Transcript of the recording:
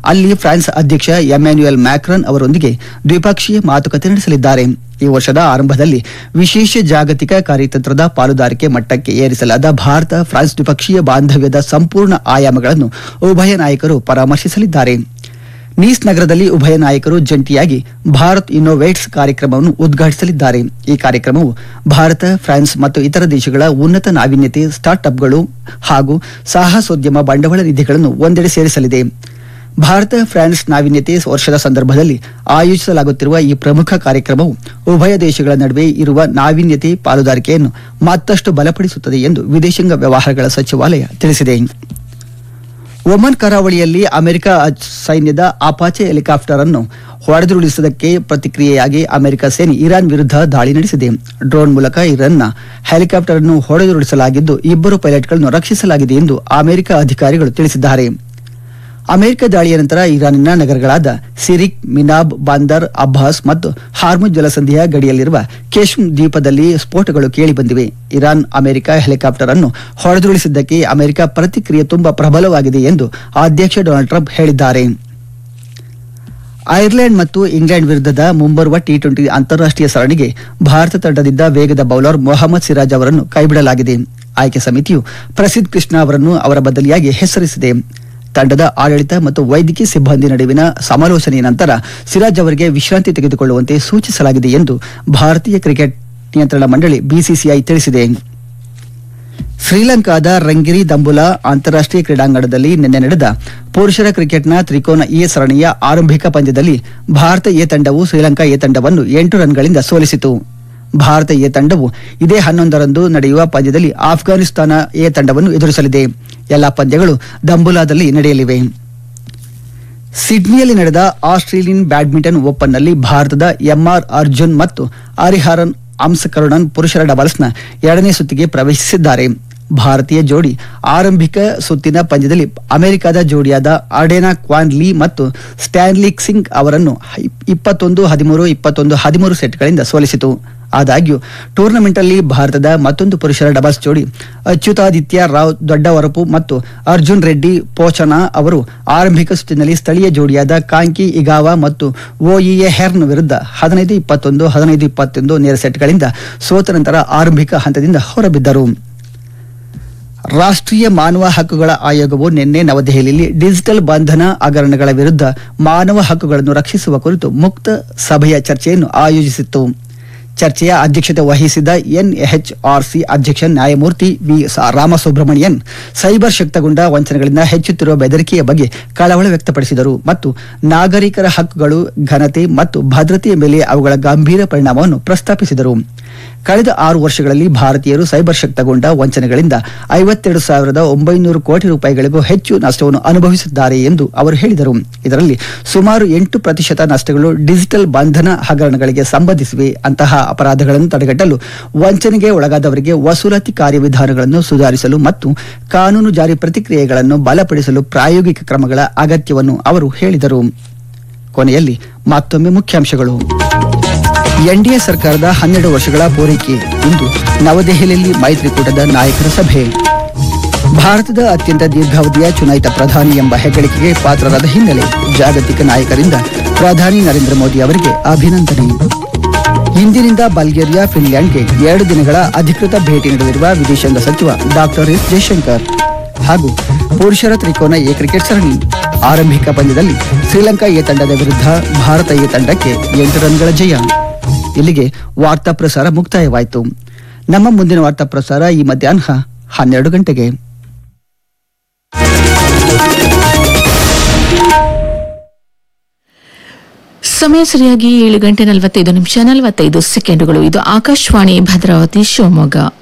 ಅಲ್ಲಿ ಫ್ರಾನ್ಸ್ ಅಧ್ಯಕ್ಷ Emmanuel Macron ಅವರೊಂದಿಗೆ ದ್ವಿಪಕ್ಷೀಯ ಮಾತುಕತೆ ನಡೆಸಲಿದ್ದಾರೆ ಈ ವರ್ಷದ ಆರಂಭದಲ್ಲಿ ವಿಶೇಷ ಜಾಗತಿಕ ಕಾರ್ಯತಂತ್ರದ ಪಾಲುದಾರಿಕೆ ಮಟ್ಟಕ್ಕೆ ಏರಿಸಲಾದ ಭಾರತ ಫ್ರಾನ್ಸ್ ದ್ವಿಪಕ್ಷೀಯ ಬಾಂಧವ್ಯದ ಸಂಪೂರ್ಣ ಆಯಾಮಗಳನ್ನು ಉಭಯ ನಾಯಕರು ಪರಾಮರ್ಶಿಸಲಿದ್ದಾರೆ ನೀಸ್ ನಗರದಲ್ಲಿ ಉಭಯ ನಾಯಕರು ಜಂಟಿಯಾಗಿ ಭಾರತ್ ಇನ್ನೋವೇಟ್ಸ್ ಕಾರ್ಯಕ್ರಮವನ್ನು ಉದ್ಘಾಟಿಸಲಿದ್ದಾರೆ ಈ ಕಾರ್ಯಕ್ರಮವು ಭಾರತ ಫ್ರಾನ್ಸ್ ಮತ್ತು ಇತರ ದೇಶಗಳ ಉನ್ನತ ನಾವೀನ್ಯತೆ ಸ್ಟಾರ್ಟ್ಅಪ್ಗಳು ಹಾಗೂ ಸಾಹಸೋದ್ಯಮ ಬಂಡವಾಳ ನಿಧಿಗಳನ್ನು ಒಂದೆಡೆ ಸೇರಿಸಲಿದೆ ಭಾರತ ಫ್ರಾನ್ಸ್ ನಾವೀನ್ಯತೆ ವರ್ಷದ ಸಂದರ್ಭದಲ್ಲಿ ಆಯೋಜಿಸಲಾಗುತ್ತಿರುವ ಈ ಪ್ರಮುಖ ಕಾರ್ಯಕ್ರಮವು ಉಭಯ ದೇಶಗಳ ನಡುವೆ ಇರುವ ನಾವೀನ್ಯತೆ ಪಾಲುದಾರಿಕೆಯನ್ನು ಮತ್ತಷ್ಟು ಬಲಪಡಿಸುತ್ತದೆ ಎಂದು ವಿದೇಶಾಂಗ ವ್ಯವಹಾರಗಳ ಸಚಿವಾಲಯ ತಿಳಿಸಿದೆ ಒಮನ್ ಕರಾವಳಿಯಲ್ಲಿ ಅಮೆರಿಕ ಸೈನ್ಯದ ಅಪಾಚೆ ಹೆಲಿಕಾಪ್ಟರ್ ಅನ್ನು ಹೊಡೆದುರುಳಿಸುವುದಕ್ಕೆ ಪ್ರತಿಕ್ರಿಯೆಯಾಗಿ ಅಮೆರಿಕ ಸೇನೆ ಇರಾನ್ ವಿರುದ್ಧ ದಾಳಿ ನಡೆಸಿದೆ ಡ್ರೋನ್ ಮೂಲಕ ಇರಾನ್ನ ಹೆಲಿಕಾಪ್ಟರ್ ಅನ್ನು ಹೊಡೆದುರುಳಿಸಲಾಗಿದ್ದು ಇಬ್ಬರು ಪೈಲಟ್ಗಳನ್ನು ರಕ್ಷಿಸಲಾಗಿದೆ ಎಂದು ಅಮೆರಿಕ ಅಧಿಕಾರಿಗಳು ತಿಳಿಸಿದ್ದಾರೆ ಅಮೆರಿಕ ದಾಳಿಯ ನಂತರ ಇರಾನಿನ ನಗರಗಳಾದ ಸಿರಿಕ್ ಮಿನಾಬ್ ಬಾಂದರ್ ಅಬ್ಬಾಸ್ ಮತ್ತು ಹಾರ್ಮುಜ್ ಜಲಸಂಧಿಯ ಗಡಿಯಲ್ಲಿರುವ ಕೇಶ್ಮ್ ದ್ವೀಪದಲ್ಲಿ ಸ್ಫೋಟಗಳು ಕೇಳಿಬಂದಿವೆ ಇರಾನ್ ಅಮೆರಿಕ ಹೆಲಿಕಾಪ್ಟರ್ ಅನ್ನು ಹೊಡೆದುರುಳಿಸಿದ್ದಕ್ಕೆ ಅಮೆರಿಕ ಪ್ರತಿಕ್ರಿಯೆ ತುಂಬಾ ಪ್ರಬಲವಾಗಿದೆ ಎಂದು ಅಧ್ಯಕ್ಷ ಡೊನಾಲ್ಡ್ ಟ್ರಂಪ್ ಹೇಳಿದ್ದಾರೆ ಐರ್ಲೆಂಡ್ ಮತ್ತು ಇಂಗ್ಲೆಂಡ್ ವಿರುದ್ಧದ ಮುಂಬರುವ ಟಿ ಟ್ವೆಂಟಿ ಅಂತಾರಾಷ್ಟೀಯ ಸರಣಿಗೆ ಭಾರತ ತಂಡದಿಂದ ವೇಗದ ಬೌಲರ್ ಮೊಹಮ್ಮದ್ ಸಿರಾಜ್ ಅವರನ್ನು ಕೈಬಿಡಲಾಗಿದೆ ಆಯ್ಕೆ ಸಮಿತಿಯು ಪ್ರಸಿದ್ಧ ಕೃಷ್ಣ ಅವರನ್ನು ಅವರ ಬದಲಿಯಾಗಿ ಹೆಸರಿಸಿದೆ ತಂಡದ ಆಡಳಿತ ಮತ್ತು ವೈದ್ಯಕೀಯ ಸಿಬ್ಬಂದಿ ನಡುವಿನ ಸಮಾಲೋಚನೆಯ ನಂತರ ಸಿರಾಜ್ ಅವರಿಗೆ ವಿಶ್ರಾಂತಿ ತೆಗೆದುಕೊಳ್ಳುವಂತೆ ಸೂಚಿಸಲಾಗಿದೆ ಎಂದು ಭಾರತೀಯ ಕ್ರಿಕೆಟ್ ನಿಯಂತ್ರಣ ಮಂಡಳಿ ಬಿಸಿಸಿಐ ತಿಳಿಸಿದೆ ಶ್ರೀಲಂಕಾದ ರಂಗಿರಿ ದಂಬುಲಾ ಅಂತಾರಾಷ್ಟೀಯ ಕ್ರೀಡಾಂಗಣದಲ್ಲಿ ನಿನ್ನೆ ನಡೆದ ಪುರುಷರ ಕ್ರಿಕೆಟ್ನ ತ್ರಿಕೋನ ಎ ಸರಣಿಯ ಆರಂಭಿಕ ಪಂದ್ಯದಲ್ಲಿ ಭಾರತ ಎ ತಂಡವು ಶ್ರೀಲಂಕಾ ಎ ತಂಡವನ್ನು ಎಂಟು ರನ್ಗಳಿಂದ ಸೋಲಿಸಿತು ಭಾರತ ಎ ತಂಡವು ಇದೇ ಹನ್ನೊಂದರಂದು ನಡೆಯುವ ಪಂದ್ಯದಲ್ಲಿ ಆಫ್ಘಾನಿಸ್ತಾನ ಎ ತಂಡವನ್ನು ಎದುರಿಸಲಿದೆ ಎಲ್ಲಾ ಪಂದ್ಯಗಳು ದಂಬುಲಾದಲ್ಲಿ ನಡೆಯಲಿವೆ ಸಿಡ್ನಿಯಲ್ಲಿ ನಡೆದ ಆಸ್ಟ್ರೇಲಿಯನ್ ಬ್ಯಾಡ್ಮಿಂಟನ್ ಓಪನ್ನಲ್ಲಿ ಭಾರತದ ಎಂಆರ್ ಅರ್ಜುನ್ ಮತ್ತು ಹರಿಹರನ್ ಅಂಸಕರುಣನ್ ಪುರುಷರ ಡಬಲ್ಸ್ನ ಎರಡನೇ ಸುತ್ತಿಗೆ ಪ್ರವೇಶಿಸಿದ್ದಾರೆ ಭಾರತೀಯ ಜೋಡಿ ಆರಂಭಿಕ ಸುತ್ತಿನ ಪಂದ್ಯದಲ್ಲಿ ಅಮೆರಿಕದ ಜೋಡಿಯಾದ ಅರ್ಡೆನಾ ಕ್ವಾನ್ ಲೀ ಮತ್ತು ಸ್ಟ್ಯಾನ್ಲಿಕ್ ಸಿಂಗ್ ಅವರನ್ನು ಇಪ್ಪತ್ತೊಂದು ಹದಿಮೂರು ಇಪ್ಪತ್ತೊಂದು ಹದಿಮೂರು ಸೆಟ್ಗಳಿಂದ ಸೋಲಿಸಿತು ಆದಾಗ್ಯೂ ಟೂರ್ನಮೆಂಟ್ನಲ್ಲಿ ಭಾರತದ ಮತ್ತೊಂದು ಪುರುಷರ ಡಬಲ್ಸ್ ಜೋಡಿ ಅಚ್ಯುತಾದಿತ್ಯ ರಾವ್ ದೊಡ್ಡವರಪು ಮತ್ತು ಅರ್ಜುನ್ ರೆಡ್ಡಿ ಪೋಚನಾ ಅವರು ಆರಂಭಿಕ ಸುತ್ತಿನಲ್ಲಿ ಸ್ಥಳೀಯ ಜೋಡಿಯಾದ ಕಾಂಕಿ ಇಗಾವಾ ಮತ್ತು ಓಇಎ ಹೆರ್ನ್ ವಿರುದ್ಧ ಹದಿನೈದು ಇಪ್ಪತ್ತೊಂದು ಹದಿನೈದು ಇಪ್ಪತ್ತೊಂದು ನೇರ ಸೆಟ್ಗಳಿಂದ ಸೋತ ನಂತರ ಆರಂಭಿಕ ಹಂತದಿಂದ ಹೊರಬಿದ್ದರು ರಾಷ್ಟ್ರೀಯ ಮಾನವ ಹಕ್ಕುಗಳ ಆಯೋಗವು ನಿನ್ನೆ ನವದೆಹಲಿಯಲ್ಲಿ ಡಿಜಿಟಲ್ ಬಂಧನ ಹಗರಣಗಳ ವಿರುದ್ಧ ಮಾನವ ಹಕ್ಕುಗಳನ್ನು ರಕ್ಷಿಸುವ ಕುರಿತು ಮುಕ್ತ ಸಭೆಯ ಚರ್ಚೆಯನ್ನು ಆಯೋಜಿಸಿತ್ತು ಚರ್ಚೆಯ ಅಧ್ಯಕ್ಷತೆ ವಹಿಸಿದ ಎನ್ಎಚ್ಆರ್ಸಿ ಅಧ್ಯಕ್ಷ ನ್ಯಾಯಮೂರ್ತಿ ವಿ ಸ- ರಾಮಸುಬ್ರಹ್ಮಣಿಯನ್ ಸೈಬರ್ ಶಕ್ತಗೊಂಡ ವಂಚನೆಗಳಿಂದ ಹೆಚ್ಚುತ್ತಿರುವ ಬೆದರಿಕೆಯ ಬಗ್ಗೆ ಕಳವಳ ವ್ಯಕ್ತಪಡಿಸಿದರು ಮತ್ತು ನಾಗರಿಕರ ಹಕ್ಕುಗಳು ಘನತೆ ಮತ್ತು ಭದ್ರತೆಯ ಮೇಲೆ ಅವುಗಳ ಗಂಭೀರ ಪರಿಣಾಮವನ್ನು ಪ್ರಸ್ತಾಪಿಸಿದರು ಕಳೆದ ಆರು ವರ್ಷಗಳಲ್ಲಿ ಭಾರತೀಯರು ಸೈಬರ್ ಶಕ್ತಗೊಂಡ ವಂಚನೆಗಳಿಂದ ಐವತ್ತೆರಡು ಸಾವಿರದ ಒಂಬೈನೂರು ಕೋಟಿ ರೂಪಾಯಿಗಳಿಗೂ ಹೆಚ್ಚು ನಷ್ಟವನ್ನು ಅನುಭವಿಸಿದ್ದಾರೆ ಎಂದು ಅವರು ಹೇಳಿದರು ಇದರಲ್ಲಿ ಸುಮಾರು ಎಂಟು ಪ್ರತಿಶತ ನಷ್ಟಗಳು ಡಿಜಿಟಲ್ ಬಂಧನ ಹಗರಣಗಳಿಗೆ ಸಂಬಂಧಿಸಿವೆ ಅಂತಹ ಅಪರಾಧಗಳನ್ನು ತಡೆಗಟ್ಟಲು ವಂಚನೆಗೆ ಒಳಗಾದವರಿಗೆ ವಸೂಲಾತಿ ಕಾರ್ಯವಿಧಾನಗಳನ್ನು ಸುಧಾರಿಸಲು ಮತ್ತು ಕಾನೂನು ಜಾರಿ ಪ್ರತಿಕ್ರಿಯೆಗಳನ್ನು ಬಲಪಡಿಸಲು ಪ್ರಾಯೋಗಿಕ ಕ್ರಮಗಳ ಅಗತ್ಯವನ್ನು ಅವರು ಹೇಳಿದರು ಕೊನೆಯಲ್ಲಿ ಮತ್ತೊಮ್ಮೆ ಮುಖ್ಯಾಂಶಗಳು ಎನ್ಡಿಎ ಸರ್ಕಾರದ ಹನ್ನೆರಡು ವರ್ಷಗಳ ಪೂರೈಕೆ ಇಂದು ನವದೆಹಲಿಯಲ್ಲಿ ಮೈತ್ರಿಕೂಟದ ನಾಯಕರ ಸಭೆ ಭಾರತದ ಅತ್ಯಂತ ದೀರ್ಘಾವಧಿಯ ಚುನಾಯಿತ ಪ್ರಧಾನಿ ಎಂಬ ಹೆಗ್ಗಳಿಕೆಗೆ ಪಾತ್ರರಾದ ಹಿನ್ನೆಲೆ ಜಾಗತಿಕ ನಾಯಕರಿಂದ ಪ್ರಧಾನಿ ನರೇಂದ್ರ ಮೋದಿ ಅವರಿಗೆ ಅಭಿನಂದನೆ ಇಂದಿನಿಂದ ಬಲ್ಗೇರಿಯಾ ಫಿನ್ಲ್ಯಾಂಡ್ಗೆ ಎರಡು ದಿನಗಳ ಅಧಿಕೃತ ಭೇಟಿ ನೀಡಲಿರುವ ವಿದೇಶಾಂಗ ಸಚಿವ ಡಾಕ್ಟರ್ ಎಸ್ ಜಯಶಂಕರ್ ಹಾಗೂ ಪುರುಷರ ತ್ರಿಕೋನ ಎ ಕ್ರಿಕೆಟ್ ಸರಣಿ ಆರಂಭಿಕ ಪಂದ್ಯದಲ್ಲಿ ಶ್ರೀಲಂಕಾ ಎ ತಂಡದ ವಿರುದ್ಧ ಭಾರತ ಎ ತಂಡಕ್ಕೆ ಎಂಟು ರನ್ಗಳ ಜಯ ಇಲ್ಲಿಗೆ ವಾರ್ತಾ ಪ್ರಸಾರ ಮುಕ್ತಾಯವಾಯಿತು ನಮ್ಮ ಮುಂದಿನ ವಾರ್ತಾ ಪ್ರಸಾರ ಈ ಮಧ್ಯಾಹ್ನ ಹನ್ನೆರಡು ಗಂಟೆಗೆ ಸಮಯ ಸರಿಯಾಗಿ ಏಳು ಗಂಟೆ ನಲವತ್ತೈದು ನಿಮಿಷ ನಲವತ್ತೈದು ಸೆಕೆಂಡುಗಳು ಇದು ಆಕಾಶವಾಣಿ ಭದ್ರಾವತಿ ಶಿವಮೊಗ್ಗ